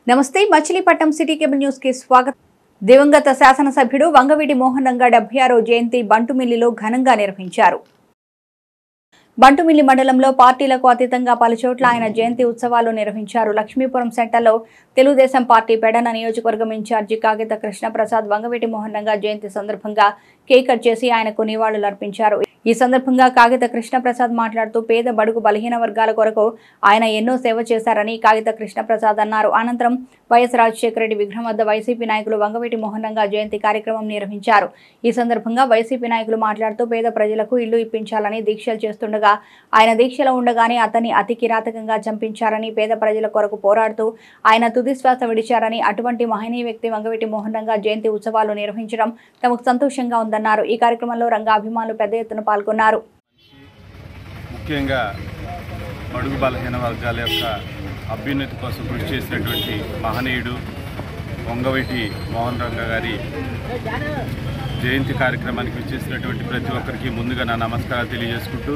నమస్తే Machilipatnam city cable news కి స్వాగతం దివంగత శాసనసభ్యుడు వంగవీటి మోహన్ రంగా డెబ్బై ఆరో జయంతి బంటుమిల్లిలో ఘనంగా నిర్వహించారు బంటుమిల్లి మండలంలో పార్టీలకు అతీతంగా పలుచోట్ల ఆయన జయంతి ఉత్సవాలు నిర్వహించారు లక్ష్మీపురం సెంటర్లో తెలుగుదేశం పార్టీ పెడన నియోజకవర్గం ఇన్ఛార్జి కాగిత కృష్ణప్రసాద్ వంగవీటి మోహన్ రంగా జయంతి సందర్భంగా కేక్ కట్ చేసి ఆయనకు నివాళులు అర్పించారు ఈ సందర్భంగా కాగిత కృష్ణప్రసాద్ మాట్లాడుతూ పేద బడుగు బలహీన వర్గాల కొరకు ఆయన ఎన్నో సేవ చేశారని కాగిత కృష్ణప్రసాద్ అన్నారు అనంతరం వైఎస్ రాజశేఖర రెడ్డి విగ్రహం వద్ద వైసీపీ నాయకులు వంగవీటి మోహన్ రంగా జయంతి కార్యక్రమం నిర్వహించారు ఈ సందర్భంగా వైసీపీ నాయకులు మాట్లాడుతూ పేద ప్రజలకు ఇల్లు ఇప్పించాలని దీక్షలు చేస్తుండగా ఆయన దీక్షలో ఉండగానే అతన్ని అతి కిరాతకంగా చంపించారని పేద ప్రజల కొరకు పోరాడుతూ ఆయన తుది శ్వాస విడిచారని అటువంటి మహనీయ వ్యక్తి వంగవీటి మోహన్ రంగా జయంతి ఉత్సవాలు నిర్వహించడం తమకు సంతోషంగా ఉందన్నారు ఈ కార్యక్రమంలో రంగా అభిమానులు పెద్ద ఎత్తున పాల్గొన్నారు ముఖ్యంగా బడుగు బలహీన వర్గాల యొక్క అభ్యున్నతి కోసం కృషి చేసినటువంటి మహనీయుడు వంగవీటి మోహన్ రంగ గారి జయంతి కార్యక్రమానికి విచ్చేసినటువంటి ప్రతి ఒక్కరికి ముందుగా నా నమస్కారాలు తెలియజేసుకుంటూ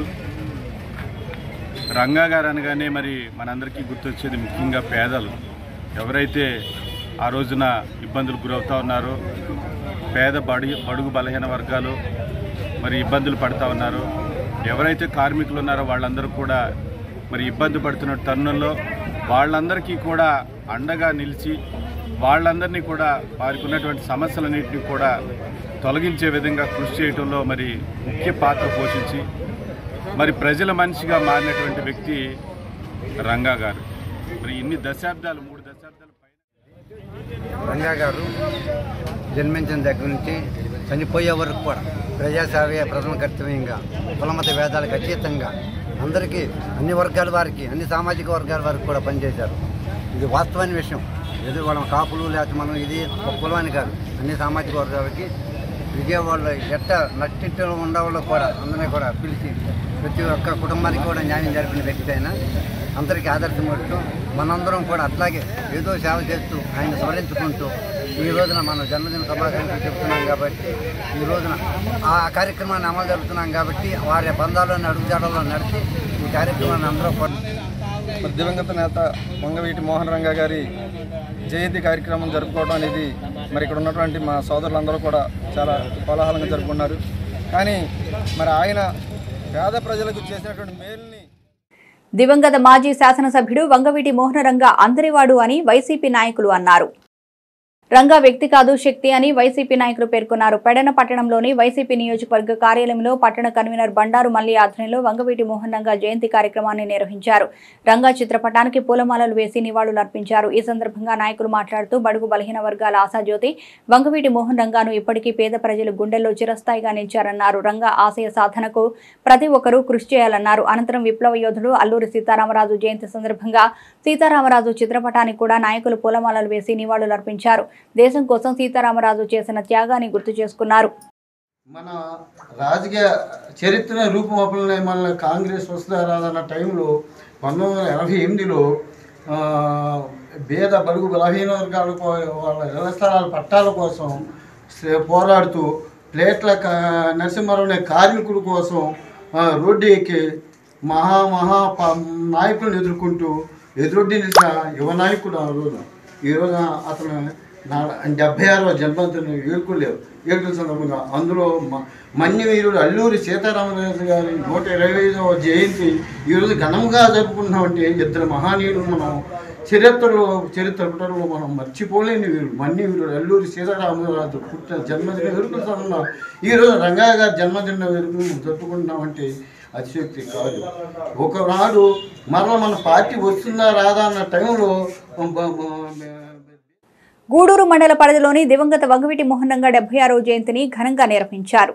రంగా గారు అనగానే మరి మనందరికీ గుర్తొచ్చేది ముఖ్యంగా పేదలు ఎవరైతే ఆ రోజున ఇబ్బందులకు గురవుతా ఉన్నారో పేద బడి బడుగు బలహీన వర్గాలు మరి ఇబ్బందులు పడుతూ ఉన్నారు ఎవరైతే కార్మికులు ఉన్నారో వాళ్ళందరూ కూడా మరి ఇబ్బంది పడుతున్న తరుణంలో వాళ్ళందరికీ కూడా అండగా నిలిచి వాళ్ళందరినీ కూడా వారికి ఉన్నటువంటి సమస్యలన్నింటినీ కూడా తొలగించే విధంగా కృషి చేయడంలో మరి ముఖ్య పాత్ర పోషించి మరి ప్రజల మనిషిగా మారినటువంటి వ్యక్తి రంగా గారు మరి ఇన్ని దశాబ్దాలు మూడు దశాబ్దాల పైన రంగా గారు జన్మించిన దగ్గర నుంచి చనిపోయే వరకు కూడా ప్రజాసేవే ప్రథమ కర్తవ్యంగా కులమత భేదాలకు అతీతంగా అందరికీ అన్ని వర్గాల వారికి అన్ని సామాజిక వర్గాల వారికి కూడా పనిచేశారు ఇది వాస్తవమైన విషయం ఏదో వాళ్ళ కాపులు లేకపోతే మనం ఇది ఒక కులమని కాదు అన్ని సామాజిక వర్గాలకి విజయవాడలో ఎట్ట నట్టింటిలో ఉండవాళ్ళు కూడా అందరినీ కూడా పిలిచి ప్రతి ఒక్క కుటుంబానికి కూడా న్యాయం జరిపిన వ్యక్తి అయినా అందరికీ ఆదర్శమవుతూ మనందరం కూడా అట్లాగే ఏదో సేవ చేస్తూ ఆయన స్మరించుకుంటూ ఈ రోజున మనం జన్మదిన శుభాకాంక్షలు చెప్తున్నాం కాబట్టి ఈ రోజున ఆ కార్యక్రమాన్ని అమలు జరుపుతున్నాం కాబట్టి వారి బంధాలను అడుగుజాడల్లో నడిచి ఈ కార్యక్రమాన్ని అందరూ కూడా మరి దివంగత నేత వంగవీటి మోహన్ రంగా గారి జయంతి కార్యక్రమం జరుపుకోవడం అనేది మరి ఇక్కడ ఉన్నటువంటి మా సోదరులందరూ కూడా చాలా కోలాహలంగా జరుపుకున్నారు కానీ మరి ఆయన పేద ప్రజలకు చేసినటువంటి మేలుని దివంగత మాజీ శాసనసభ్యుడు వంగవీటి మోహన రంగా అందరివాడు అని వైసీపీ నాయకులు అన్నారు రంగా వ్యక్తి కాదు శక్తి అని వైసీపీ నాయకులు పేర్కొన్నారు పెడన పట్టణంలోని వైసీపీ నియోజకవర్గ కార్యాలయంలో పట్టణ కన్వీనర్ బండారు మల్లి ఆధ్వర్యంలో వంగవీటి మోహన్ రంగా జయంతి కార్యక్రమాన్ని నిర్వహించారు రంగా చిత్రపటానికి పూలమాలలు వేసి నివాళులు అర్పించారు ఈ సందర్భంగా నాయకులు మాట్లాడుతూ బడుగు బలహీన వర్గాల ఆశాజ్యోతి వంగవీటి మోహన్ రంగాను ఇప్పటికీ పేద ప్రజలు గుండెల్లో చిరస్థాయిగా నిలిచారన్నారు రంగా ఆశయ సాధనకు ప్రతి ఒక్కరూ కృషి చేయాలన్నారు అనంతరం విప్లవ యోధుడు అల్లూరి సీతారామరాజు జయంతి సందర్భంగా సీతారామరాజు చిత్రపటానికి కూడా నాయకులు పూలమాలలు వేసి నివాళులు అర్పించారు దేశం కోసం సీతారామరాజు చేసిన త్యాగాన్ని గుర్తు చేసుకున్నారు మన రాజకీయ చరిత్ర రూపుమాపలనే మన కాంగ్రెస్ వస్తారన్న టైంలో పంతొమ్మిది వందల ఎనభై ఎనిమిదిలో ఆ, పేద బడుగు బలహీన వర్గాల కో- వాళ్ళ ఇళ్ల స్థలాల పట్టాల కోసం సే- పోరాడుతూ ప్లేట్ల క- నరసింహారావు అనే కార్మికుల కోసం ఆ, రోడ్డు ఎక్కి మహా మహా ప- నాయకులను ఎదుర్కొంటూ ఎదురొడ్డి నిలిచిన యువ నాయకుడు ఆ రోజు ఈరోజు అతను నా డెబ్బై ఆరవ జన్మదిన వేడుకోలేవు వేడుకల సందర్భంగా అందులో మ- మన్య వీరుడు అల్లూరి సీతారామరాజు గారి నూట ఇరవై ఐదవ జయంతి ఈరోజు ఘనంగా జరుపుకుంటున్నామంటే ఇద్దరు మహానీయులు మనం చరిత్రలో చరిత్ర పుటలో మనం మర్చిపోలేని వీరుడు మన్య వీరుడు అల్లూరి సీతారామరాజు పుట్టిన జన్మదిన వేడుకల సందర్భంగా ఈరోజు రంగా గారి జన్మదిన వేడుకలు జరుపుకుంటున్నామంటే అతిశక్తి కాదు ఒకనాడు మరల మన పార్టీ వస్తుందా రాదా అన్న టైంలో బ- బ- గూడూరు మండల పరిధిలోని దివంగత వంగవీటి మోహన్ రంగా డెబ్బై ఆరో జయంతిని ఘనంగా నిర్వహించారు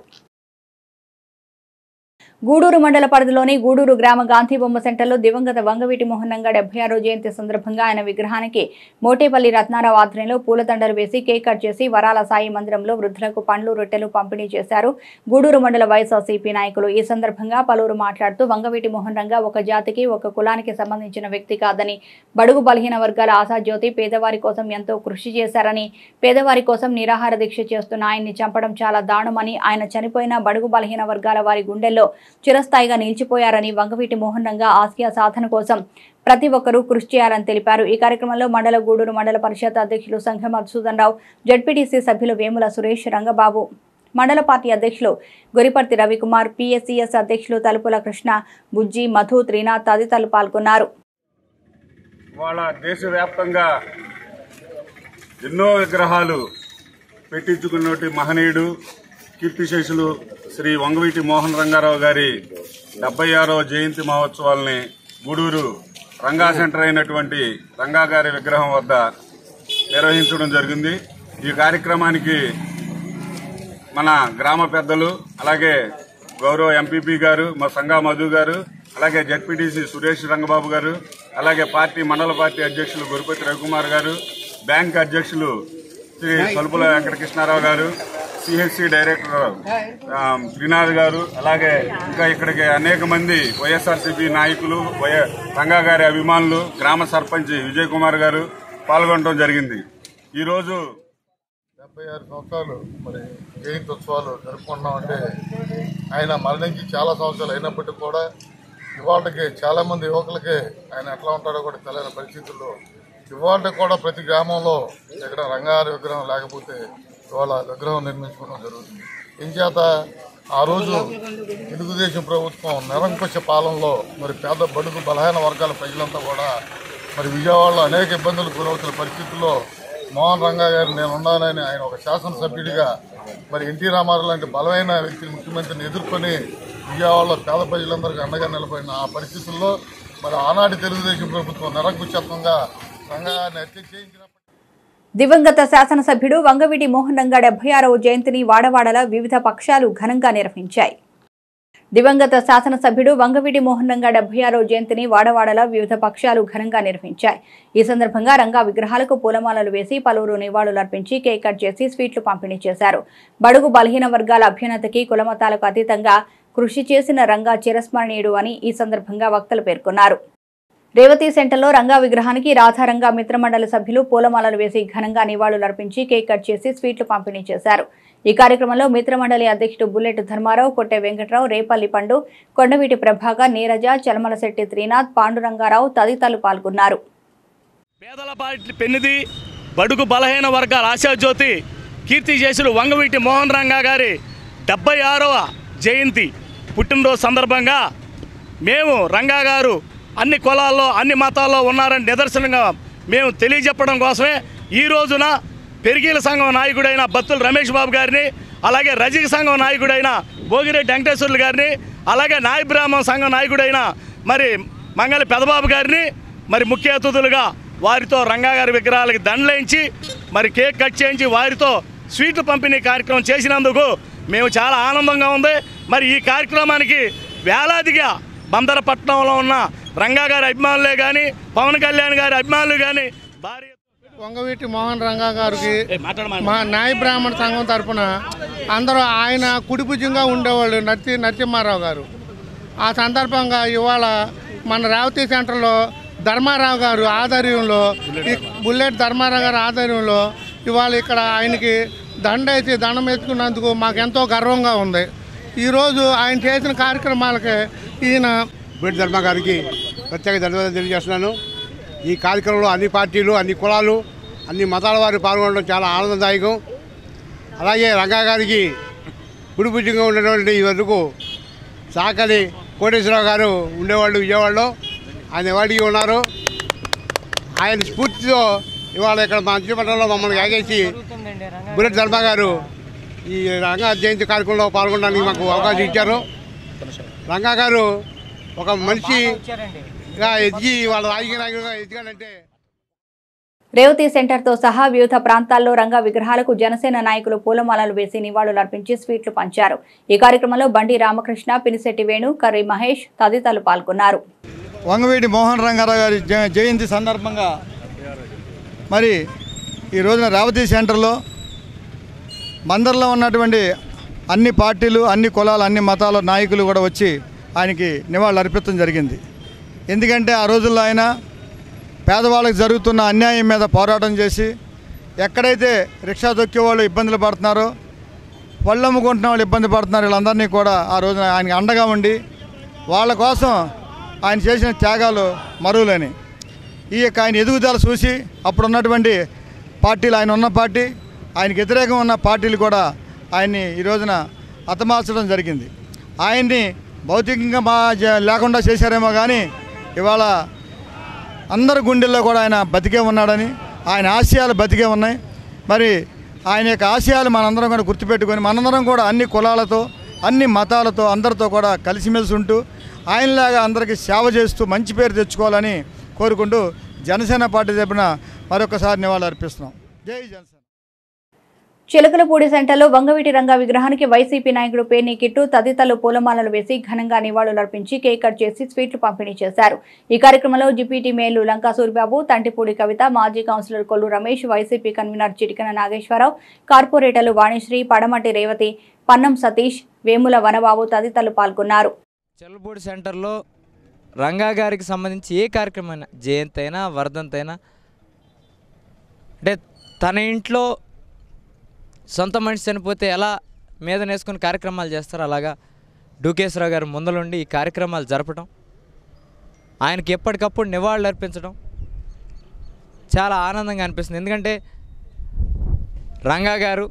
గూడూరు మండల పరిధిలోని గూడూరు గ్రామ గాంధీ బొమ్మ సెంటర్లో దివంగత వంగవీటి మోహన్ రంగా డెబ్బై ఆరో జయంతి సందర్భంగా ఆయన విగ్రహానికి మోటేపల్లి రత్నారావు ఆధ్వర్యంలో పూలదండలు వేసి కేక్ కట్ చేసి వరాల సాయి మందిరంలో వృద్ధులకు పండ్లు రొట్టెలు పంపిణీ చేశారు గూడూరు మండల వైఎస్ఆర్సీపీ నాయకులు ఈ సందర్భంగా పలువురు మాట్లాడుతూ వంగవీటి మోహన్ రంగా ఒక జాతికి ఒక కులానికి సంబంధించిన వ్యక్తి కాదని బడుగు బలహీన వర్గాల ఆశాజ్యోతి పేదవారి కోసం ఎంతో కృషి చేశారని పేదవారి కోసం నిరాహార దీక్ష చేస్తున్న ఆయన్ని చంపడం చాలా దారుణమని ఆయన చనిపోయిన బడుగు బలహీన వర్గాల వారి గుండెల్లో చిరస్థాయిగా నిలిచిపోయారని వంగవీటి మోహన్ రంగా ఆసియా సాధన కోసం ప్రతి ఒక్కరూ కృషి చేయాలని తెలిపారు ఈ కార్యక్రమంలో మండల గూడూరు మండల పరిషత్ అధ్యక్షులు సంఘం మధుసూదన్ రావు జడ్పీటీసీ సభ్యులు వేముల సురేష్ రంగబాబు మండల పార్టీ అధ్యక్షులు గొరిపర్తి రవికుమార్ పిఎస్సిఎస్ అధ్యక్షులు తలుపుల కృష్ణ బుజ్జి మధు త్రినాథ్ తదితరులు పాల్గొన్నారు వాళ్ళ దేశవ్యాప్తంగా ఎన్నో విగ్రహాలు పెట్టించుకున్నటి మహనీయుడు కీర్తిశేషులు శ్రీ వంగవీటి మోహన్ రంగారావు గారి డెబ్బై ఆరవ జయంతి మహోత్సవాల్ని గూడూరు రంగా సెంటర్ అయినటువంటి రంగా గారి విగ్రహం వద్ద నిర్వహించడం జరిగింది ఈ కార్యక్రమానికి మన గ్రామ పెద్దలు అలాగే గౌరవ ఎంపీపీ గారు మా సంగా మధు గారు అలాగే జడ్పీటీసీ సురేష్ రంగబాబు గారు అలాగే పార్టీ మండల పార్టీ అధ్యక్షులు గురుపతి రవికుమార్ గారు బ్యాంక్ అధ్యక్షులు శ్రీ తలుపుల వెంకటకృష్ణారావు గారు సిహెచ్సి డైరెక్టర్ ఆ, శ్రీనాథ్ గారు అలాగే ఇంకా ఇక్కడికి అనేక మంది వైఎస్ఆర్సీపీ నాయకులు వై రంగా గారి అభిమానులు గ్రామ సర్పంచ్ విజయ్ కుమార్ గారు పాల్గొనడం జరిగింది ఈరోజు డెబ్బై ఆరు సంవత్సరాలు మరి జయంతి ఉత్సవాలు జరుపుకుంటున్నామంటే ఆయన మరణించి చాలా సంవత్సరాలు అయినప్పటికీ కూడా ఇవాళకి చాలా మంది యువకులకి ఆయన ఎట్లా ఉంటాడో కూడా తెలియని పరిస్థితుల్లో ఇవాళ కూడా ప్రతి గ్రామంలో ఇక్కడ రంగారి విగ్రహం లేకపోతే ఇవాళ విగ్రహం నిర్మించుకోవడం జరుగుతుంది ఇంచేత ఆ రోజు తెలుగుదేశం ప్రభుత్వం నిరంకుశ పాలనలో మరి పేద బడుగు బలహీన వర్గాల ప్రజలంతా కూడా మరి విజయవాడలో అనేక ఇబ్బందులు గురవుతున్న పరిస్థితుల్లో మోహన్ రంగా గారు నేను ఉన్నానని ఆయన ఒక శాసనసభ్యుడిగా మరి ఎన్టీ రామారావు లాంటి బలమైన వ్యక్తి ముఖ్యమంత్రిని ఎదుర్కొని విజయవాడలో పేద ప్రజలందరికీ అండగా నిలబడిన ఆ పరిస్థితుల్లో మరి ఆనాటి తెలుగుదేశం ప్రభుత్వం నిరంకుశత్వంగా రంగా గారిని హత్య చేయించినప్పటికీ దివంగత శాసనసభ్యుడు వంగవీటి మోహన్ రంగా డెబ్బై ఆరవ జయంతిని వాడవాడల వివిధ పక్షాలు ఘనంగా నిర్వహించాయి దివంగత శాసనసభ్యుడు వంగవీటి మోహన్ రంగా డెబ్బై ఆరవ జయంతిని వాడవాడల వివిధ పక్షాలు ఘనంగా నిర్వహించాయి ఈ సందర్భంగా రంగా విగ్రహాలకు పూలమాలలు వేసి పలువురు నివాళులర్పించి కేక్ కట్ చేసి స్వీట్లు పంపిణీ చేశారు బడుగు బలహీన వర్గాల అభ్యున్నతికి కులమతాలకు అతీతంగా కృషి చేసిన రంగా చిరస్మరణీయుడు అని ఈ సందర్భంగా వక్తలు పేర్కొన్నారు రేవతి సెంటర్లో రంగా విగ్రహానికి రాధారంగా మిత్రమండలి సభ్యులు పూలమాలలు వేసి ఘనంగా నివాళులర్పించి కేక్ కట్ చేసి స్వీట్లు పంపిణీ చేశారు ఈ కార్యక్రమంలో మిత్రమండలి అధ్యక్షుడు బుల్లెట్ ధర్మారావు కొట్టె వెంకట్రావు రేపల్లి పండు కొండవీటి ప్రభాకర్ నీరజ చలమలశెట్టి త్రీనాథ్ పాండురంగారావు తదితరులు పాల్గొన్నారు పేదల పార్టీ పెన్నిది బడుగు బలహీన వర్గాల ఆశాజ్యోతి కీర్తి చేసులు వంగవీటి మోహన్ రంగా గారి డెబ్బై ఆరవ జయంతి పుట్టినరోజు సందర్భంగా మేము రంగా గారు అన్ని కులాల్లో అన్ని మతాల్లో ఉన్నారని నిదర్శనంగా మేము తెలియజెప్పడం కోసమే ఈ రోజున పెరిగీల సంఘం నాయకుడైన బత్తుల రమేష్ బాబు గారిని అలాగే రజక సంఘం నాయకుడైన భోగిరెడ్డి వెంకటేశ్వర్లు గారిని అలాగే నాయ బ్రాహ్మణ సంఘం నాయకుడైన మరి మంగళ పెదబాబు గారిని మరి ముఖ్య అతిథులుగా వారితో రంగా గారి విగ్రహాలకి దండలేయించి మరి కేక్ కట్ చేయించి వారితో స్వీట్లు పంపిణీ కార్యక్రమం చేసినందుకు మేము చాలా ఆనందంగా ఉంది మరి ఈ కార్యక్రమానికి వేలాదిగా బందరపట్నంలో ఉన్న రంగా గారి అభిమానులే కానీ పవన్ కళ్యాణ్ గారి అభిమానులు కానీ భారీ వంగవీటి మోహన్ రంగా గారికి ఏ, మాట్లాడమా మా నాయ బ్రాహ్మణ సంఘం తరపున అందరూ ఆయన కుడిభుజంగా ఉండేవాళ్ళు నర్సి నరసింహారావు గారు ఆ సందర్భంగా ఇవాళ మన రేవతి సెంటర్లో ధర్మారావు గారు ఆధ్వర్యంలో ఈ బుల్లెట్ ధర్మారావు గారి ఆధ్వర్యంలో ఇవాళ ఇక్కడ ఆయనకి దండేసి దండం ఎత్తుకున్నందుకు మాకు ఎంతో గర్వంగా ఉంది ఈరోజు ఆయన చేసిన కార్యక్రమాలకి ఈయన బుల్లెట్ ధర్మ గారికి ప్రత్యేక ధన్యవాదాలు తెలియజేస్తున్నాను ఈ కార్యక్రమంలో అన్ని పార్టీలు అన్ని కులాలు అన్ని మతాల వారు పాల్గొనడం చాలా ఆనందదాయకం అలాగే రంగా గారికి గుడిభుజంగా ఉన్నటువంటి ఈ వరకు సాకలి కోటేశ్వరరావు గారు ఉండేవాళ్ళు విజయవాడలో ఆయన వాడికి ఉన్నారు ఆయన స్ఫూర్తితో ఇవాళ ఇక్కడ మా మంత్రిమండలంలో మమ్మల్ని యాగేసి బుల్లెట్ ధర్మ గారు ఈ రంగా జయంతి కార్యక్రమంలో పాల్గొనడానికి మాకు అవకాశం ఇచ్చారు రంగా గారు ఒక మనిషిగా ఎదిగి వాళ్ళ రాజకీయ నాయకుడిగా ఎదిగాడంటే రేవతి సెంటర్తో సహా వివిధ ప్రాంతాల్లో రంగా విగ్రహాలకు జనసేన నాయకులు పూలమాలలు వేసి నివాళులర్పించి స్వీట్లు పంచారు ఈ కార్యక్రమంలో బండి రామకృష్ణ పినిశెట్టి వేణు కర్రి మహేష్ తదితరులు పాల్గొన్నారు వంగవీటి మోహన్ రంగారావు గారి జ- జయంతి సందర్భంగా మరి ఈ రోజున రేవతి సెంటర్లో బందర్లో ఉన్నటువంటి అన్ని పార్టీలు అన్ని కులాలు అన్ని మతాల నాయకులు కూడా వచ్చి ఆయనకి నివాళులు అర్పించడం జరిగింది ఎందుకంటే ఆ రోజుల్లో ఆయన పేదవాళ్ళకి జరుగుతున్న అన్యాయం మీద పోరాటం చేసి ఎక్కడైతే రిక్షా దొక్కే వాళ్ళు ఇబ్బందులు పడుతున్నారో పళ్ళు అమ్ముకుంటున్న వాళ్ళు ఇబ్బంది పడుతున్నారు వీళ్ళందరినీ కూడా ఆ రోజున ఆయనకి అండగా ఉండి వాళ్ళ కోసం ఆయన చేసిన త్యాగాలు మరువులేని ఈ యొక్క ఆయన ఎదుగుదల చూసి అప్పుడు ఉన్నటువంటి పార్టీలు ఆయన ఉన్న పార్టీ ఆయనకి వ్యతిరేకం ఉన్న పార్టీలు కూడా ఆయన్ని ఈ రోజున హతమార్చడం జరిగింది ఆయన్ని భౌతికంగా మా జ- లేకుండా చేశారేమో కానీ ఇవాళ అందరి గుండెల్లో కూడా ఆయన బతికే ఉన్నాడని ఆయన ఆశయాలు బతికే ఉన్నాయి మరి ఆయన యొక్క ఆశయాలు మనందరం కూడా గుర్తుపెట్టుకొని మనందరం కూడా అన్ని కులాలతో అన్ని మతాలతో అందరితో కూడా కలిసిమెలిసి ఉంటూ ఆయనలాగా అందరికీ సేవ చేస్తూ మంచి పేరు తెచ్చుకోవాలని కోరుకుంటూ జనసేన పార్టీ తరపున మరొకసారి నివాళులు అర్పిస్తున్నాం జై జనసేన చిలకలపూడి సెంటర్లో వంగవీటి రంగా విగ్రహానికి వైసీపీ నాయకుడు పేర్ని కిట్టు తదితరులు పూలమాలలు వేసి ఘనంగా నివాళులర్పించి కేక్ కట్ చేసి స్వీట్లు పంపిణీ చేశారు ఈ కార్యక్రమంలో జిపిటి మేలు లంకా సూరిబాబు తంటిపూడి కవిత మాజీ councillor Kollu Ramesh YCP convener Chitikana Nageswararao కార్పొరేటర్లు వాణిశ్రీ పడమటి రేవతి పన్నం సతీష్ వేముల వనబాబు తదితరులు పాల్గొన్నారు చెల్లపూడి సెంటర్లో రంగా గారికి సంబంధించి ఏ కార్యక్రమం అయినా జయంతి అయినా వర్ధంతి అయినా అంటే తన ఇంట్లో సొంత మనిషి చనిపోతే ఎలా మీద నేసుకుని కార్యక్రమాలు చేస్తారో అలాగా డూకేశ్వరరావు గారు ముందలుండి ఈ కార్యక్రమాలు జరపడం ఆయనకి ఎప్పటికప్పుడు నివాళులు అర్పించడం చాలా ఆనందంగా అనిపిస్తుంది ఎందుకంటే రంగా గారు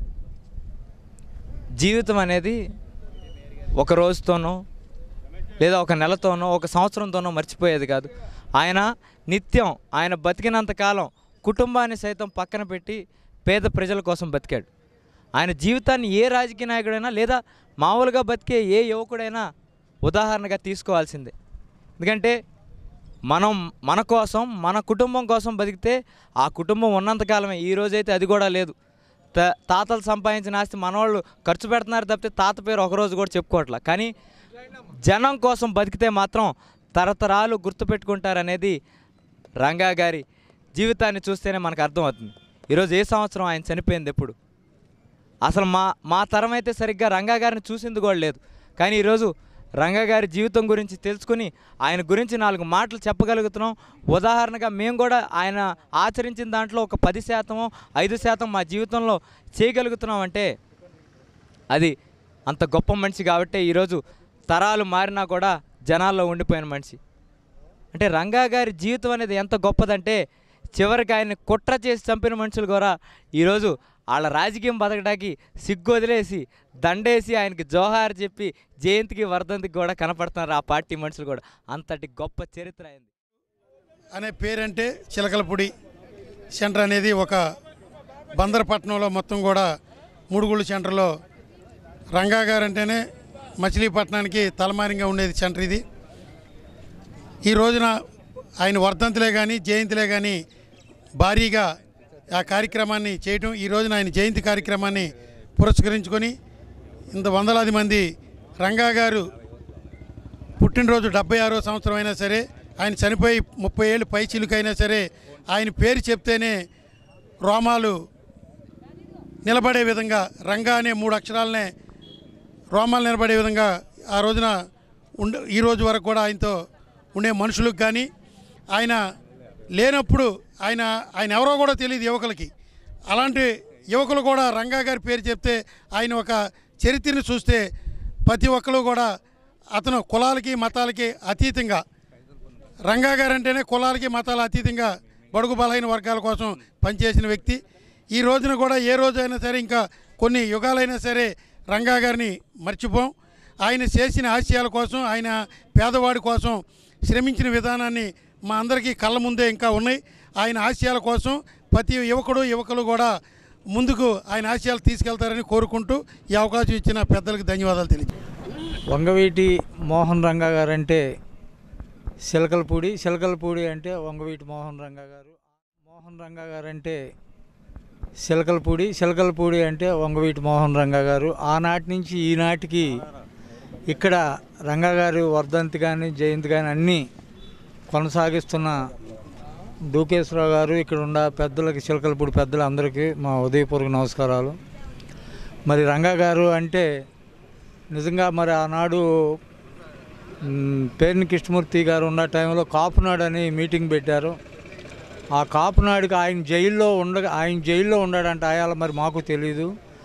జీవితం అనేది ఒక రోజుతోనో లేదా ఒక నెలతోనో ఒక సంవత్సరంతోనో మర్చిపోయేది కాదు ఆయన నిత్యం ఆయన బతికినంత కాలం కుటుంబాన్ని సైతం పక్కన పెట్టి పేద ప్రజల కోసం బతికాడు ఆయన జీవితాన్ని ఏ రాజకీయ నాయకుడైనా లేదా మామూలుగా బతికే ఏ యువకుడైనా ఉదాహరణగా తీసుకోవాల్సిందే ఎందుకంటే మనం మన కోసం మన కుటుంబం కోసం బతికితే ఆ కుటుంబం ఉన్నంతకాలమే ఈ రోజైతే అది కూడా లేదు త తాతలు సంపాదించిన ఆస్తి మనవాళ్ళు ఖర్చు పెడుతున్నారు తప్పితే తాత పేరు ఒకరోజు కూడా చెప్పుకోవట్లా కానీ జనం కోసం బతికితే మాత్రం తరతరాలు గుర్తుపెట్టుకుంటారనేది రంగా గారి జీవితాన్ని చూస్తేనే మనకు అర్థమవుతుంది ఈరోజు ఏ సంవత్సరం ఆయన చనిపోయింది ఎప్పుడు అసలు మా మా తరం అయితే సరిగ్గా రంగా గారిని చూసింది కూడా లేదు కానీ ఈరోజు రంగా గారి జీవితం గురించి తెలుసుకుని ఆయన గురించి నాలుగు మాటలు చెప్పగలుగుతున్నాం ఉదాహరణగా మేము కూడా ఆయన ఆచరించిన దాంట్లో ఒక పది శాతమో ఐదు శాతం మా జీవితంలో చేయగలుగుతున్నాం అంటే అది అంత గొప్ప మనిషి కాబట్టి ఈరోజు తరాలు మారినా కూడా జనాల్లో ఉండిపోయిన మనిషి అంటే రంగా గారి జీవితం అనేది ఎంత గొప్పదంటే చివరికి ఆయన్ని కుట్ర చేసి చంపిన మనుషులు కూడా ఈరోజు వాళ్ళ రాజకీయం బతకడానికి సిగ్గు వదిలేసి దండేసి ఆయనకి జోహార్ చెప్పి జయంతికి వర్ధంతికి కూడా కనపడుతున్నారు ఆ పార్టీ మనుషులు కూడా అంతటి గొప్ప చరిత్ర అయింది అనే పేరంటే చిలకలపూడి సెంటర్ అనేది ఒక బందరపట్నంలో మొత్తం కూడా ముడుగుళ్ళు సెంటర్లో రంగా గారు అంటేనే మచిలీపట్నానికి తలమారింగా ఉండేది సెంటర్ ఇది ఈ రోజున ఆయన వర్ధంతులే కానీ జయంతిలే కానీ భారీగా ఆ కార్యక్రమాన్ని చేయటం ఈ రోజున ఆయన జయంతి కార్యక్రమాన్ని పురస్కరించుకొని ఇంత వందలాది మంది రంగా గారు పుట్టినరోజు డెబ్బై ఆరో సంవత్సరం అయినా సరే ఆయన చనిపోయి ముప్పై ఏళ్ళు పై చిలుకైనా సరే ఆయన పేరు చెప్తేనే రోమాలు నిలబడే విధంగా రంగా అనే మూడు అక్షరాలనే రోమాలు నిలబడే విధంగా ఆ రోజున ఉండ ఈ రోజు వరకు కూడా ఆయనతో ఉండే మనుషులకు కానీ ఆయన లేనప్పుడు ఆయన ఆయన ఎవరో కూడా తెలియదు యువకులకి అలాంటి యువకులు కూడా రంగా గారి పేరు చెప్తే ఆయన ఒక చరిత్రను చూస్తే ప్రతి ఒక్కరు కూడా అతను కులాలకి మతాలకి అతీతంగా రంగా గారు అంటేనే కులాలకి మతాల అతీతంగా బడుగు బలహీన వర్గాల కోసం పనిచేసిన వ్యక్తి ఈ రోజున కూడా ఏ రోజైనా సరే ఇంకా కొన్ని యుగాలైనా సరే రంగా గారిని మర్చిపోం ఆయన చేసిన ఆశయాల కోసం ఆయన పేదవాడి కోసం శ్రమించిన విధానాన్ని మా అందరికీ కళ్ళ ముందే ఇంకా ఉన్నాయి ఆయన ఆశయాల కోసం ప్రతి యువకుడు యువకులు కూడా ముందుకు ఆయన ఆశయాలు తీసుకెళ్తారని కోరుకుంటూ ఈ అవకాశం ఇచ్చిన పెద్దలకు ధన్యవాదాలు తెలియజేస్తాను వంగవీటి మోహన్ రంగా గారు అంటే చిలకలపూడి చిలకలపూడి అంటే వంగవీటి మోహన్ రంగా గారు మోహన్ రంగా గారు అంటే చిలకలపూడి చిలకలపూడి అంటే వంగవీటి మోహన్ రంగా గారు ఆనాటి నుంచి ఈనాటికి ఇక్కడ రంగా గారి వర్ధంతి కానీ జయంతి కానీ అన్నీ కొనసాగిస్తున్న డూకేశ్వరరావు గారు ఇక్కడ ఉన్న పెద్దలకి చిలకలపూడి పెద్దలందరికీ మా ఉదయపూర్వక నమస్కారాలు మరి రంగా గారు అంటే నిజంగా మరి ఆనాడు మ్, పేర్ని కృష్ణమూర్తి గారు ఉన్న టైంలో కాపునాడు అని మీటింగ్ పెట్టారు ఆ కాపునాడుకి ఆయన జైల్లో ఉండ ఆయన జైల్లో ఉన్నాడంట ఆయాల మరి మాకు తెలియదు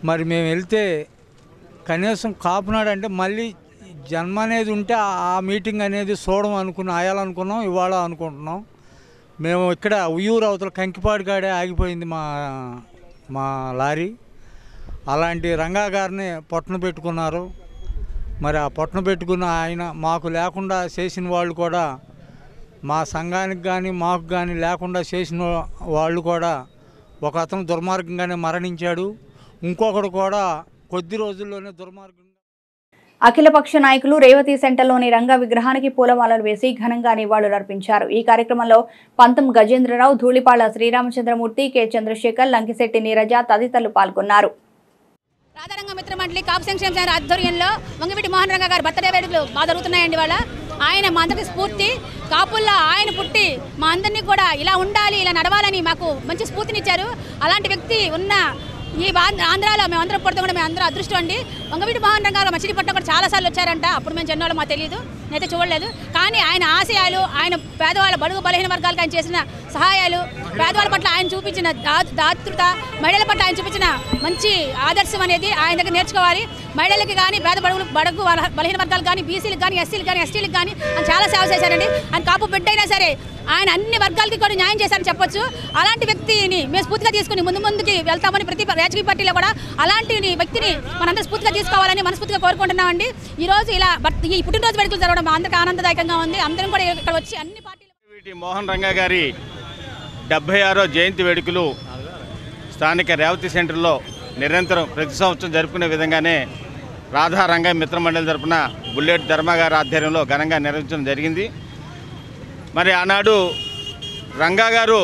మరి మేము వెళ్తే కనీసం కాపునాడు అంటే మళ్ళీ జన్మ అనేది ఉంటే ఆ- ఆ మీటింగ్ అనేది చూడడం అనుకున్నాం ఆయాలనుకున్నాం ఇవాళ అనుకుంటున్నాం మేము ఇక్కడ ఉయ్యూరు అవతల కంకిపాడు కాడే ఆగిపోయింది మా మా లారీ అలాంటి రంగా గారిని పొట్టన పెట్టుకున్నారు మరి ఆ పొట్టన పెట్టుకున్న ఆయన మాకు లేకుండా చేసిన వాళ్ళు కూడా మా సంఘానికి కానీ మాకు కానీ లేకుండా చేసిన వాళ్ళు కూడా ఒక అతను దుర్మార్గంగానే మరణించాడు ఇంకొకడు కూడా కొద్ది రోజుల్లోనే దుర్మార్గం అఖిలపక్ష నాయకులు రేవతి సెంటర్లోని రంగా విగ్రహానికి పూలమాలలు వేసి ఘనంగా నివాళులర్పించారు ఈ కార్యక్రమంలో పంతం గజేంద్రరావు ధూళిపాళ్ల శ్రీరామచంద్రమూర్తి కె చంద్రశేఖర్ లంకిశెట్టి నీరజ తదితరులు పాల్గొన్నారు రాధారంగ మిత్ర మండలి కాపు సంక్షేమ సంఘ ఆధ్వర్యంలో వంగవీటి మోహన్ రంగ గారి బర్త్డే వేడుకలు బాగా జరుగుతున్నాయండి వాళ్ళ ఆయన మా అందరికి స్ఫూర్తి కాపుల్లో ఆయన పుట్టి మా అందరినీ కూడా ఇలా ఉండాలి ఇలా నడవాలని మాకు మంచి స్ఫూర్తినిచ్చారు అలాంటి వ్యక్తి ఉన్న ఈ బా- ఆంధ్రాలో మేము అందరం పుడతాం కూడా మేము అందరూ అదృష్టం అండి వంగవీటి మోహన్ రంగ గారు మచిలీపట్నం కూడా చాలాసార్లు వచ్చారంట అప్పుడు మేము చిన్నవాళ్ళు మాకు తెలియదు నేనైతే చూడలేదు కానీ ఆయన ఆశయాలు ఆయన పేదవాళ్ళ బడుగు బలహీన వర్గాలకు ఆయన చేసిన సహాయాలు పేదవాళ్ళ పట్ల ఆయన చూపించిన దా- దాతృత మహిళల పట్ల ఆయన చూపించిన మంచి ఆదర్శం అనేది ఆయన దగ్గర నేర్చుకోవాలి మహిళలకి కానీ పేద బడుగులు బడుగు బల- బలహీన వర్గాలు కానీ బీసీలకు కానీ ఎస్సీలకు కానీ ఎస్టీలకు కానీ ఆయన చాలా సేవ చేశారండి ఆయన కాపు బిడ్డ అయినా సరే ఆయన అన్ని వర్గాలకి కూడా న్యాయం చేశారని చెప్పొచ్చు అలాంటి వ్యక్తిని మేము స్ఫూర్తిగా తీసుకుని ముందు ముందుకి వెళ్తామని ప్రతి రాజకీయ పార్టీలో కూడా అలాంటి వ్యక్తిని మనందరం స్ఫూర్తిగా తీసుకోవాలని మనస్ఫూర్తిగా కోరుకుంటున్నామండి ఈ రోజు ఇలా బర్త్- ఈ పుట్టినరోజు వేడుకలు జరగడం మా అందరికీ ఆనందదాయకంగా ఉంది అందరం కూడా ఇక్కడ వచ్చి అన్ని పార్టీలు వీటి మోహన్ రంగా గారి డెబ్భై ఆరో జయంతి వేడుకలు స్థానిక రేవతి సెంటర్లో నిరంతరం ప్రతి సంవత్సరం జరుపుకునే విధంగానే రాధా రంగా మిత్ర మండలి తరపున బుల్లెట్ ధర్మ గారి ఆధ్వర్యంలో ఘనంగా నిర్వహించడం జరిగింది మరి ఆనాడు రంగా గారు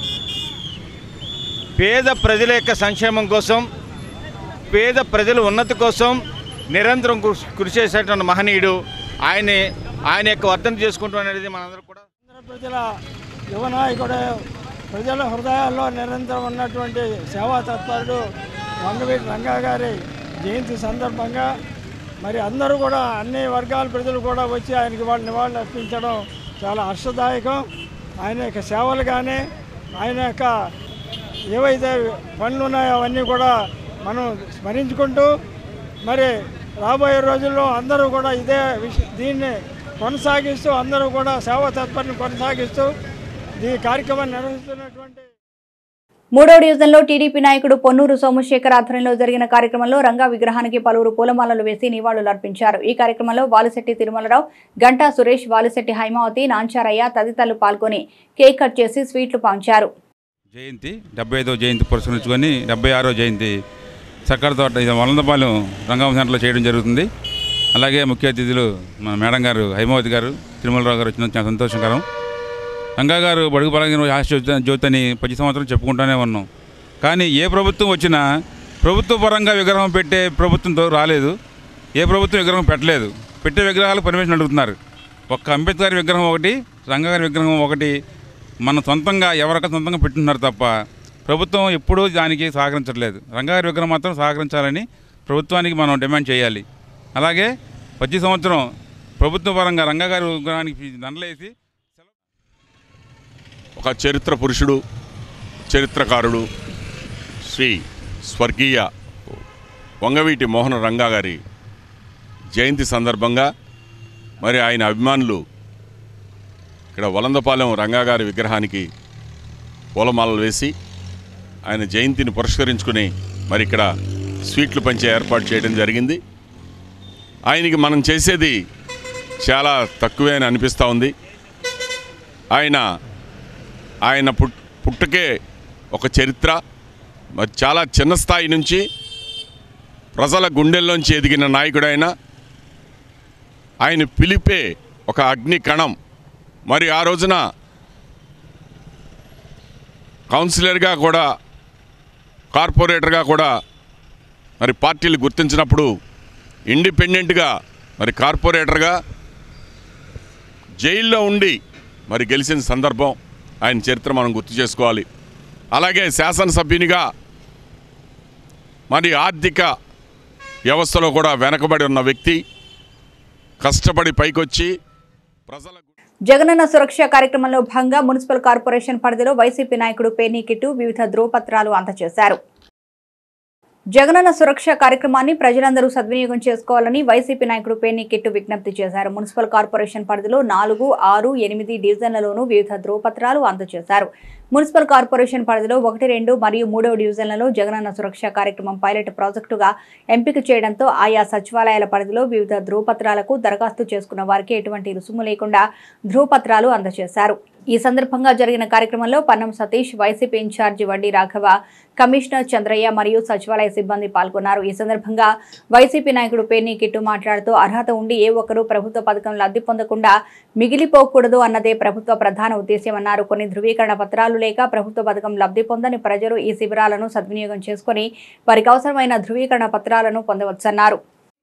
పేద ప్రజల యొక్క సంక్షేమం కోసం పేద ప్రజల ఉన్నతి కోసం నిరంతరం కృషి కృషి చేసేటువంటి మహనీయుడు ఆయన ఆయన యొక్క వర్ధన చేసుకుంటూ అనేది మనందరం కూడా ప్రజల యువ నాయకుడు ప్రజల హృదయాల్లో నిరంతరం ఉన్నటువంటి సేవా తత్పరుడు వంగవీటి రంగా గారి జయంతి సందర్భంగా మరి అందరూ కూడా అన్ని వర్గాల ప్రజలు కూడా వచ్చి ఆయనకి వాళ్ళు నివాళులు అర్పించడం చాలా హర్షదాయకం ఆయన యొక్క సేవలు కానీ ఆయన యొక్క ఏవైతే పనులు ఉన్నాయో అవన్నీ కూడా మనం స్మరించుకుంటూ మరి రాబోయే రోజుల్లో అందరూ కూడా ఇదే విష దీన్ని కొనసాగిస్తూ అందరూ కూడా సేవా తత్పరని కొనసాగిస్తూ ఈ కార్యక్రమాన్ని నిర్వహిస్తున్నటువంటి మూడో డివిజన్లో టీడీపీ నాయకుడు పొన్నూరు సోమశేఖర్ ఆధ్వర్యంలో జరిగిన కార్యక్రమంలో రంగా విగ్రహానికి పలువురు పూలమాలలు వేసి నివాళులర్పించారు ఈ కార్యక్రమంలో వాలిశెట్టి తిరుమలరావు గంటా సురేష్ వాలిశెట్టి హైమావతి నాంచారయ్య తదితరులు పాల్గొని కేక్ కట్ చేసి స్వీట్లు పంచారు జయంతి డెబ్బై ఐదో జయంతి పురస్కరించుకొని డెబ్బై ఆరో జయంతి సర్కార్ తోట ఇది వలందపాలెం రంగం సెంటర్లో చేయడం జరుగుతుంది అలాగే ముఖ్య అతిథులు మన మేడం గారు హైమావతి గారు తిరుమలరావు గారు వచ్చిన చాలా సంతోషకరం రంగా గారు బడుగు బలగిన ఆశ జ్యోతి అని ప్రతి సంవత్సరం చెప్పుకుంటూనే ఉన్నాం కానీ ఏ ప్రభుత్వం వచ్చినా ప్రభుత్వ పరంగా విగ్రహం పెట్టే ప్రభుత్వంతో రాలేదు ఏ ప్రభుత్వం విగ్రహం పెట్టలేదు పెట్టే విగ్రహాలు పర్మిషన్ అడుగుతున్నారు ఒక్క అంబేద్కర్ విగ్రహం ఒకటి రంగా గారి విగ్రహం ఒకటి మన సొంతంగా ఎవరిక సొంతంగా పెట్టున్నారు తప్ప ప్రభుత్వం ఎప్పుడూ దానికి సహకరించట్లేదు రంగాగారి విగ్రహం మాత్రం సహకరించాలని ప్రభుత్వానికి మనం డిమాండ్ చేయాలి అలాగే ప్రతి సంవత్సరం ప్రభుత్వ పరంగా రంగాగారి విగ్రహానికి దండలేసి ఒక చరిత్ర పురుషుడు చరిత్రకారుడు శ్రీ స్వర్గీయ వంగవీటి మోహన రంగా గారి జయంతి సందర్భంగా మరి ఆయన అభిమానులు ఇక్కడ వలందపాలెం రంగా గారి విగ్రహానికి పూలమాలలు వేసి ఆయన జయంతిని పురస్కరించుకుని మరి ఇక్కడ స్వీట్లు పంచే ఏర్పాటు చేయడం జరిగింది ఆయనకి మనం చేసేది చాలా తక్కువే అని అనిపిస్తూ ఉంది ఆయన ఆయన పుట్ పుట్టుకే ఒక చరిత్ర మరి చాలా చిన్న స్థాయి నుంచి ప్రజల గుండెల్లోంచి ఎదిగిన నాయకుడైన ఆయన పిలిపే ఒక అగ్ని కణం మరి ఆ రోజున కౌన్సిలర్గా కూడా కార్పొరేటర్గా కూడా మరి పార్టీలు గుర్తించినప్పుడు ఇండిపెండెంట్గా మరి కార్పొరేటర్గా జైల్లో ఉండి మరి గెలిచిన సందర్భం ఆయన చరిత్ర మనం గుర్తు చేసుకోవాలి అలాగే శాసనసభ్యునిగా మరి ఆర్థిక వ్యవస్థలో కూడా వెనకబడి ఉన్న వ్యక్తి కష్టపడి పైకొచ్చి ప్రజల జగనన్న సురక్ష కార్యక్రమంలో భాగంగా మున్సిపల్ కార్పొరేషన్ పరిధిలో వైసీపీ నాయకుడు పేర్ని కిట్టు వివిధ ధ్రువపత్రాలు అందజేశారు జగనన్న సురక్ష కార్యక్రమాన్ని ప్రజలందరూ సద్వినియోగం చేసుకోవాలని వైసీపీ నాయకుడు పేర్ని కిట్టు విజ్ఞప్తి చేశారు మున్సిపల్ కార్పొరేషన్ పరిధిలో నాలుగు ఆరు ఎనిమిది డివిజన్లలోనూ వివిధ ధ్రువపత్రాలు అందజేశారు మున్సిపల్ కార్పొరేషన్ పరిధిలో ఒకటి రెండు మరియు మూడవ డివిజన్లలో జగనన్న సురక్ష కార్యక్రమం పైలట్ ప్రాజెక్టుగా ఎంపిక చేయడంతో ఆయా సచివాలయాల పరిధిలో వివిధ ధ్రువపత్రాలకు దరఖాస్తు చేసుకున్న వారికి ఎటువంటి రుసుము లేకుండా ధ్రువపత్రాలు అందజేశారు ఈ సందర్భంగా జరిగిన కార్యక్రమంలో పన్నం సతీష్ వైసీపీ ఇన్ఛార్జి వడ్డీ రాఘవ కమిషనర్ చంద్రయ్య మరియు సచివాలయ సిబ్బంది పాల్గొన్నారు ఈ సందర్భంగా వైసీపీ నాయకుడు పేర్ని కిట్టు మాట్లాడుతూ అర్హత ఉండి ఏ ఒక్కరూ ప్రభుత్వ పథకం లబ్ధి పొందకుండా మిగిలిపోకూడదు అన్నదే ప్రభుత్వ ప్రధాన ఉద్దేశ్యమన్నారు కొన్ని ధృవీకరణ పత్రాలు లేక ప్రభుత్వ పథకం లబ్ధి పొందని ప్రజలు ఈ శిబిరాలను సద్వినియోగం చేసుకుని వారికి అవసరమైన ధృవీకరణ పత్రాలను పొందవచ్చన్నారు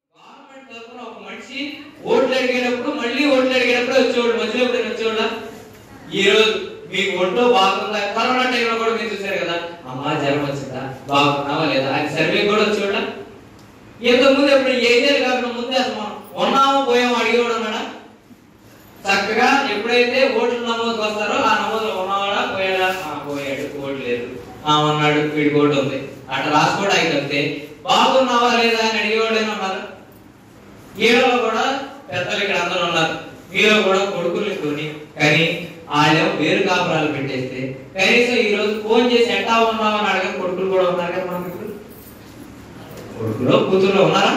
మనిషి ఓట్లు అడిగేటప్పుడు మళ్ళీ ఓట్లు అడిగేటప్పుడు వచ్చేవాడు మధ్యలో ఎప్పుడైనా వచ్చేవాళ్ళ ఈ రోజు మీకు ఒంట్లో బాగుందా కరోనా టైంలో కూడా మీరు చూసారు కదా అమ్మా జ్వరం వచ్చిందా బాగున్నావా లేదా అది సర్వే కూడా వచ్చేవాళ్ళ ఇంతకు ముందు ఎప్పుడు ఏదేది కాకుండా ముందే అసలు మనం ఉన్నామో పోయామో అడిగేవాడు ఉన్నాడా చక్కగా ఎప్పుడైతే ఓట్లు నమోదుకు వస్తారో ఆ నమోదులో ఉన్నవాడా పోయాడా ఆ, పోయాడు ఓటు లేదు ఆ ఉన్నాడు వీడికి ఓటు ఉంది అట్లా రాసుకోవడానికి తప్పితే బాగున్నావా లేదా అని అడిగేవాడైనా ఉన్నారు ఈడలో కూడా పెద్దలు ఇక్కడ అందరూ ఉన్నారు మీలో కూడా కొడుకులు కొని కానీ వాళ్ళేమో వేరు కాపురాలు పెట్టేస్తే కనీసం ఈ రోజు ఫోన్ చేసి ఎట్టా ఉన్నావు అని అడగ కొడుకులు కూడా ఉన్నారు కదా మనకి ఇప్పుడు కొడుకులో కూతురు ఉన్నారా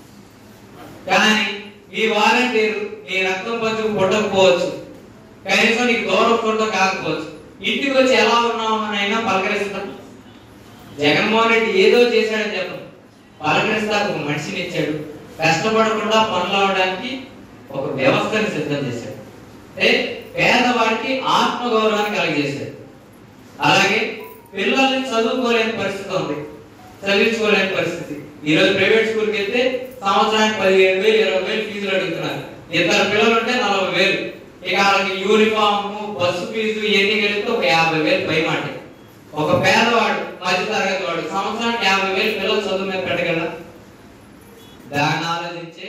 కానీ ఈ వాలంటీర్ నీ రక్తం పంచుకు పుట్టకపోవచ్చు కనీసం నీకు దూరం ఫోటో కాకపోవచ్చు ఇంటికి వచ్చి ఎలా ఉన్నావు అని అయినా పలకరిస్తాం జగన్మోహన్ రెడ్డి ఏదో చేశాడని చెప్పను పలకరిస్తాకు ఒక మనిషిని ఇచ్చాడు కష్టపడకుండా పనులు అవడానికి ఒక వ్యవస్థని సిద్ధం చేశాడు అంటే పేదవాడికి ఆత్మగౌరవాన్ని కలిగజేశాడు అలాగే పిల్లల్ని చదువుకోలేని పరిస్థితి ఉంది చదివించుకోలేని పరిస్థితి ఈ రోజు ప్రైవేట్ స్కూల్కి వెళ్తే సంవత్సరానికి పదిహేను వేలు ఇరవై వేలు ఫీజులు అడుగుతున్నారు ఇద్దరు పిల్లలు ఉంటే నలభై వేలు ఇక వాళ్ళకి యూనిఫామ్ బస్సు ఫీజు ఇవన్నీ కలిపితే ఒక యాభై వేలు పై మాట ఒక పేదవాడు మధ్య తరగతి వాడు సంవత్సరానికి యాభై వేలు పిల్లలు చదువు మీద పెట్టగలరా దాన్ని ఆలోచించే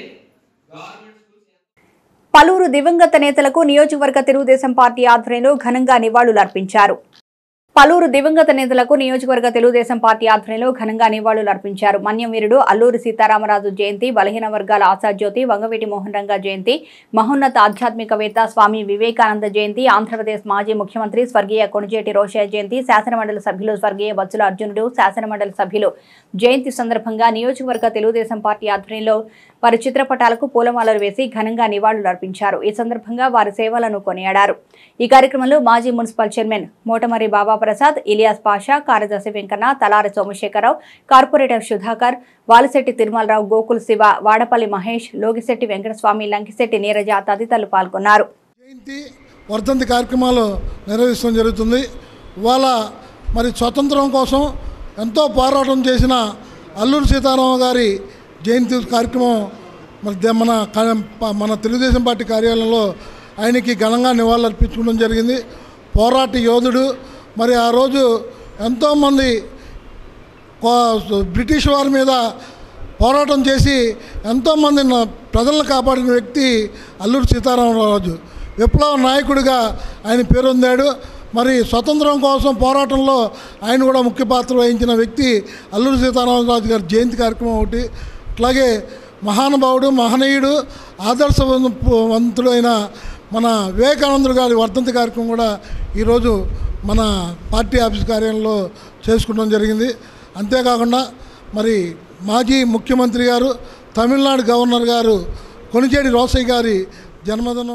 పలువురు దివంగత నేతలకు నియోజకవర్గ తెలుగుదేశం పార్టీ ఆధ్వర్యంలో ఘనంగా నివాళులర్పించారు పలువురు దివంగత నేతలకు నియోజకవర్గ తెలుగుదేశం పార్టీ ఆధ్వర్యంలో ఘనంగా నివాళులర్పించారు మన్యం వీరుడు అల్లూరి సీతారామరాజు జయంతి బలహీన వర్గాల ఆశాజ్యోతి వంగవీటి మోహన్ రంగా జయంతి మహోన్నత ఆధ్యాత్మికవేత్త స్వామి వివేకానంద జయంతి ఆంధ్రప్రదేశ్ మాజీ ముఖ్యమంత్రి స్వర్గీయ కొణిజేటి రోషయ్య జయంతి శాసనమండలి సభ్యులు స్వర్గీయ బచ్చుల అర్జునుడు శాసనమండలి సభ్యులు జయంతి సందర్భంగా నియోజకవర్గ తెలుగుదేశం పార్టీ ఆధ్వర్యంలో వారి చిత్రపటాలకు పూలమాలలు వేసి ఘనంగా నివాళులర్పించారు ఈ సందర్భంగా వారి సేవలను కొనియాడారు ఈ కార్యక్రమంలో మాజీ మున్సిపల్ చైర్మన్ మోటమరి బాబా ప్రసాద్ ఇలియాస్ పాషా కార్యదర్శి వెంకన్న తలారి సోమశేఖరరావు కార్పొరేటర్ సుధాకర్ వాలిశెట్టి తిరుమలరావు గోకుల్ శివ వాడపల్లి మహేష్ లోగిశెట్టి వెంకటస్వామి లంకిశెట్టి నీరజ తదితరులు పాల్గొన్నారు వర్ధంతి కార్యక్రమాలు నిర్వహించడం జరుగుతుంది ఇవాళ మరి స్వతంత్రం కోసం ఎంతో పోరాటం చేసిన అల్లూరి సీతారామ గారి జయంతి కార్యక్రమం మరి దే- మన క- ప- మన తెలుగుదేశం పార్టీ కార్యాలయంలో ఆయనకి ఘనంగా నివాళులు అర్పించుకోవడం జరిగింది పోరాట యోధుడు మరి ఆ రోజు ఎంతోమంది కో- బ్రిటిష్ వారి మీద పోరాటం చేసి ఎంతోమంది న- ప్రజలను కాపాడిన వ్యక్తి అల్లూరి సీతారామరాజు విప్లవ నాయకుడిగా ఆయన పేరొందాడు మరి స్వతంత్రం కోసం పోరాటంలో ఆయన కూడా ముఖ్య పాత్ర వహించిన వ్యక్తి అల్లూరి సీతారామరాజు గారి జయంతి కార్యక్రమం ఒకటి అట్లాగే మహానుభావుడు మహనీయుడు ఆదర్శవంతుడు అయిన మన వివేకానందుడు గారి వర్ధంతి కార్యక్రమం కూడా ఈరోజు మన పార్టీ ఆఫీస్ కార్యాలయంలో చేసుకోవడం జరిగింది అంతేకాకుండా మరి మాజీ ముఖ్యమంత్రి గారు తమిళనాడు గవర్నర్ గారు కొనిచేడి రోసయ్య గారి జన్మదినం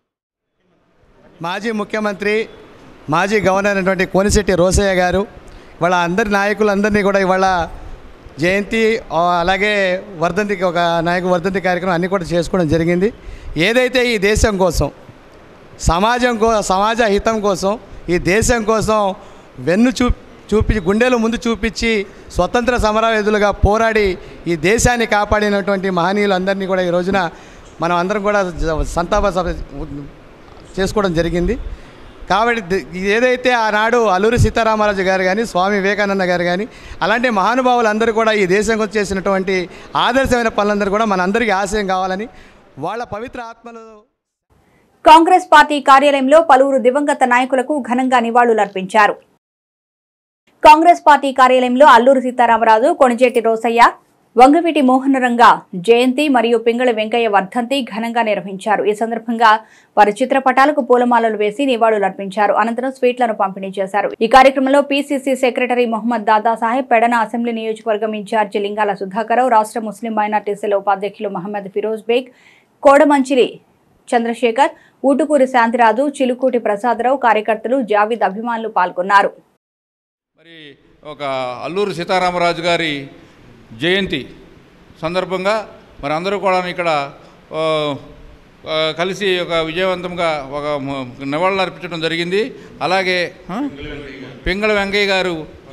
మాజీ ముఖ్యమంత్రి మాజీ గవర్నర్ అయినటువంటి కోనిశెట్టి రోసయ్య గారు వాళ్ళ అందరి నాయకులందరినీ కూడా ఇవాళ జయంతి ఆ, అలాగే వర్ధంతికి ఒక నాయకు వర్ధంతి కార్యక్రమం అన్నీ కూడా చేసుకోవడం జరిగింది ఏదైతే ఈ దేశం కోసం సమాజం కో సమాజ హితం కోసం ఈ దేశం కోసం వెన్ను చూ చూపించి గుండెలు ముందు చూపించి స్వతంత్ర సమరయోధులుగా పోరాడి ఈ దేశాన్ని కాపాడినటువంటి మహనీయులందరినీ కూడా ఈ రోజున మనం అందరం కూడా జ- సంతాప సభ చేసుకోవడం జరిగింది కాబట్టి ది- ఏదైతే ఆనాడు అల్లూరి సీతారామరాజు గారు కానీ స్వామి వివేకానంద గారు కానీ అలాంటి మహానుభావులందరూ కూడా ఈ దేశం కోసం చేసినటువంటి ఆదర్శమైన పనులందరూ కూడా మనందరికీ ఆశయం కావాలని వాళ్ళ పవిత్ర ఆత్మలు కాంగ్రెస్ పార్టీ కార్యాలయంలో పలువురు దివంగత నాయకులకు ఘనంగా నివాళులర్పించారు కాంగ్రెస్ పార్టీ కార్యాలయంలో అల్లూరు సీతారామరాజు కొణిజేటి రోసయ్య వంగవీటి మోహనరంగ జయంతి మరియు పింగళి వెంకయ్య వర్ధంతి ఘనంగా నిర్వహించారు ఈ సందర్భంగా వారి చిత్రపటాలకు పూలమాలలు వేసి నివాళులర్పించారు అనంతరం స్వీట్లను పంపిణీ చేశారు ఈ కార్యక్రమంలో PCC secretary Mohammed Dadasaheb Pedana assembly నియోజకవర్గం ఇన్ఛార్జి లింగాల సుధాకరరావు రాష్ట్ర ముస్లిం మైనార్టీసీల ఉపాధ్యక్షులు మహమ్మద్ ఫిరోజ్ బేగ్ కోడమంచిలి చంద్రశేఖర్ ఊటుకూరి శాంతిరాజు చిలుకూటి ప్రసాదరావు కార్యకర్తలు జావీద్ అభిమానులు పాల్గొన్నారు ఒక అల్లూరు సీతారామరాజు గారి జయంతి సందర్భంగా మరి అందరూ కూడా ఇక్కడ ఆ, ఆ, కలిసి ఒక విజయవంతంగా ఒక మ- నివాళులు అర్పించడం జరిగింది అలాగే ఆ? పింగళ వెంకయ్య గారు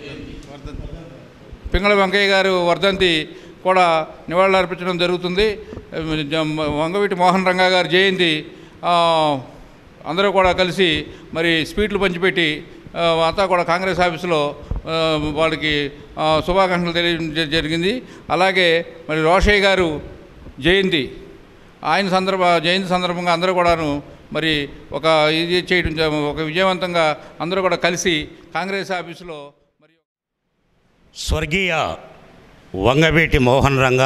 పింగళ వెంకయ్య గారు వర్ధంతి కూడా నివాళులు అర్పించడం జరుగుతుంది జ- వంగవీటి మోహన్ రంగా గారి జయంతి ఆ, అందరూ కూడా కలిసి మరి స్వీట్లు పంచిపెట్టి ఆ, అంతా కూడా కాంగ్రెస్ ఆఫీసులో ఆ, వాళ్ళకి ఆ, శుభాకాంక్షలు తెలియ జరిగింది అలాగే మరి రోషయ్య గారు జయంతి ఆయన సందర్భ జయంతి సందర్భంగా అందరూ కూడాను మరి ఒక ఇది చేయడం జ- ఒక విజయవంతంగా అందరూ కూడా కలిసి కాంగ్రెస్ ఆఫీసులో స్వర్గీయ వంగవీటి మోహన్ రంగ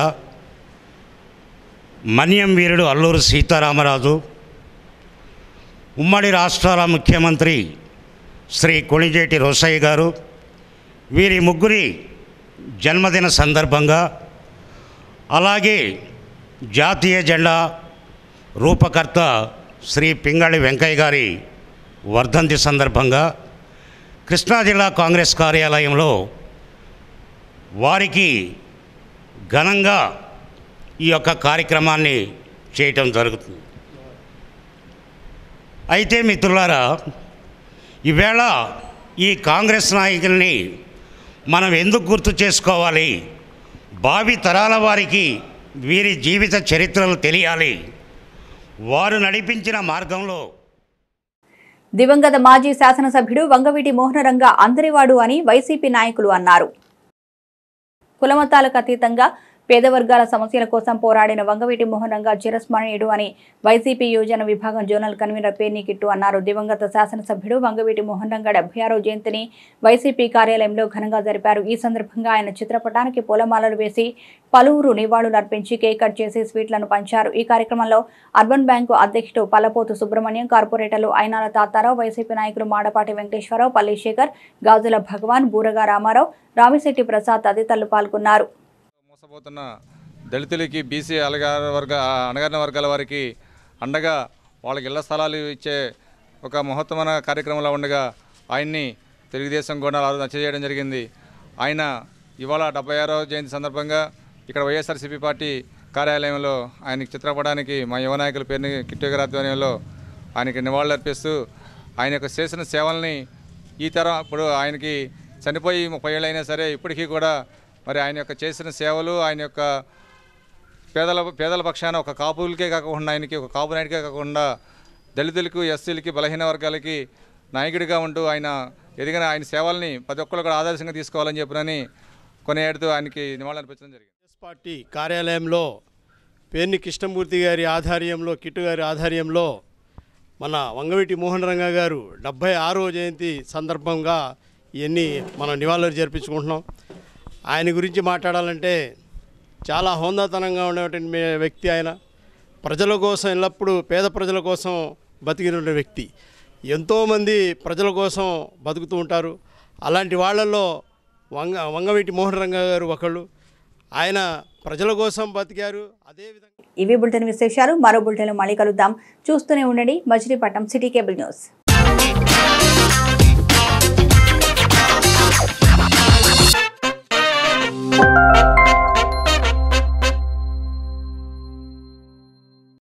మన్యం వీరుడు అల్లూరు సీతారామరాజు ఉమ్మడి రాష్ట్రాల ముఖ్యమంత్రి శ్రీ కొణిజేటి రోసయ్య గారు వీరి ముగ్గురి జన్మదిన సందర్భంగా అలాగే జాతీయ జెండా రూపకర్త శ్రీ పింగళి వెంకయ్య గారి వర్ధంతి సందర్భంగా కృష్ణా జిల్లా కాంగ్రెస్ కార్యాలయంలో వారికి ఘనంగా ఈ యొక్క కార్యక్రమాన్ని చేయటం జరుగుతుంది అయితే మిత్రులారా ఈవేళ ఈ కాంగ్రెస్ నాయకుల్ని మనం ఎందుకు గుర్తు చేసుకోవాలి భావి తరాల వారికి వీరి జీవిత చరిత్రలు తెలియాలి వారు నడిపించిన మార్గంలో దివంగత మాజీ శాసనసభ్యుడు వంగవీటి మోహనరంగ అందరివాడు అని వైసీపీ నాయకులు అన్నారు కులమతాలకు అతీతంగా పేద వర్గాల సమస్యల కోసం పోరాడిన వంగవీటి మోహనంగా చిరస్మరణీయుడు అని వైసీపీ యోజన విభాగం జోనల్ కన్వీనర్ పేర్ని కిట్టు అన్నారు దివంగత శాసనసభ్యుడు వంగవీటి మోహనంగా డెబ్బై ఆరో జయంతిని వైసీపీ కార్యాలయంలో ఘనంగా జరిపారు ఈ సందర్భంగా ఆయన చిత్రపటానికి పూలమాలలు వేసి పలువురు నివాళులర్పించి కేక్ కట్ చేసి స్వీట్లను పంచారు ఈ కార్యక్రమంలో అర్బన్ బ్యాంకు అధ్యక్షుడు పల్లపోతు సుబ్రహ్మణ్యం కార్పొరేటర్లు అయినాల తాతారావు వైసీపీ నాయకులు మాడపాటి వెంకటేశ్వరరావు పల్లీశేఖర్ గాజుల భగవాన్ బూరగా రామారావు రామిశెట్టి ప్రసాద్ తదితరులు పాల్గొన్నారు మోసపోతున్న దళితులకి బీసీ అలగార వర్గ అణగారిన వర్గాల వారికి అండగా వాళ్ళకి ఇళ్ల స్థలాలు ఇచ్చే ఒక మహత్తమైన కార్యక్రమంలో ఉండగా ఆయన్ని తెలుగుదేశం కూడా ఆ రోజు నచ్చ చేయడం జరిగింది ఆయన ఇవాళ డెబ్బై ఆరో జయంతి సందర్భంగా ఇక్కడ వైఎస్ఆర్సీపీ పార్టీ కార్యాలయంలో ఆయనకి చిత్రపటానికి మా యువ నాయకుల పేరుని కిట్టు గారి ఆధ్వర్యంలో ఆయనకి నివాళులు అర్పిస్తూ ఆయన యొక్క చేసిన సేవల్ని ఈ తరం ఇప్పుడు ఆయనకి చనిపోయి ముప్పై ఏళ్ళు అయినా సరే ఇప్పటికీ కూడా మరి ఆయన యొక్క చేసిన సేవలు ఆయన యొక్క పేదల పేదల పక్షాన ఒక కాపులకే కాకుండా ఆయనకి ఒక కాపు నాయుడికే కాకుండా దళితులకు ఎస్సీలకి బలహీన వర్గాలకి నాయకుడిగా ఉంటూ ఆయన ఎదిగిన ఆయన సేవల్ని ప్రతి ఒక్కరు కూడా ఆదర్శంగా తీసుకోవాలని చెప్పినని కొనేడుతూ ఆయనకి నివాళులు అర్పించడం జరిగింది పార్టీ కార్యాలయంలో పేర్ని కృష్ణమూర్తి గారి ఆధ్వర్యంలో కిట్టు గారి ఆధ్వర్యంలో మన వంగవీటి మోహన్ రంగ గారు డెబ్భై ఆరో జయంతి సందర్భంగా ఇవన్నీ మనం నివాళులు జరిపించుకుంటున్నాం ఆయన గురించి మాట్లాడాలంటే చాలా హోందాతనంగా ఉండేటువంటి మే- వ్యక్తి ఆయన ప్రజల కోసం ఎల్లప్పుడూ పేద ప్రజల కోసం బతికిన వ్యక్తి ఎంతోమంది ప్రజల కోసం బతుకుతూ ఉంటారు అలాంటి వాళ్ళల్లో వంగ వంగవీటి మోహన్ రంగ గారు ఒకళ్ళు ఆయన ప్రజల కోసం బతికారు ఇవి బులెటిన్ విశేషాలు మరో బులెటిన్ మళ్ళీ కలుద్దాం చూస్తూనే ఉండండి మచిలీపట్నం సిటీ కేబుల్ న్యూస్